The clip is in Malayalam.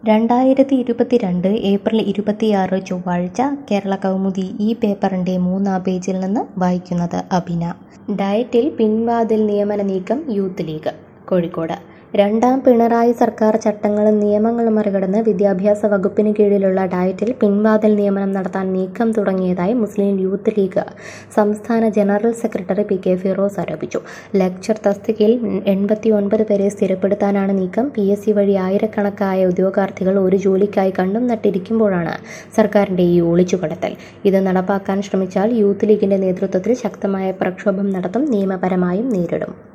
രണ്ടായിരത്തി ഇരുപത്തിരണ്ട് ഏപ്രിൽ ഇരുപത്തിയാറ് ചൊവ്വാഴ്ച കേരള കൗമുദി ഈ പേപ്പറിൻ്റെ മൂന്നാം പേജിൽ നിന്ന് വായിക്കുന്നത് അഭിന ഡയറ്റിൽ പിൻവാതിൽ നിയമന നീക്കം യൂത്ത് ലീഗ് കോഴിക്കോട് രണ്ടാം പിണറായി സർക്കാർ ചട്ടങ്ങളും നിയമങ്ങളും മറികടന്ന് വിദ്യാഭ്യാസ വകുപ്പിന് കീഴിലുള്ള ഡയറ്റിൽ പിൻവാതിൽ നിയമനം നടത്താൻ നീക്കം തുടങ്ങിയതായി മുസ്ലിം യൂത്ത് ലീഗ് സംസ്ഥാന general secretary P K Firoz ആരോപിച്ചു ലെക്ചർ തസ്തികയിൽ എൺപത്തി ഒൻപത് പേരെ സ്ഥിരപ്പെടുത്താനാണ് നീക്കം പി എസ് സി വഴി ആയിരക്കണക്കായ ഉദ്യോഗാർത്ഥികൾ ഒരു ജോലിക്കായി കണ്ണും നട്ടിരിക്കുമ്പോഴാണ് സർക്കാരിന്റെ ഈ ഒളിച്ചുകടത്തൽ ഇത് നടപ്പാക്കാൻ ശ്രമിച്ചാൽ യൂത്ത് ലീഗിന്റെ നേതൃത്വത്തിൽ ശക്തമായ പ്രക്ഷോഭം നടത്തും നിയമപരമായും നേരിടും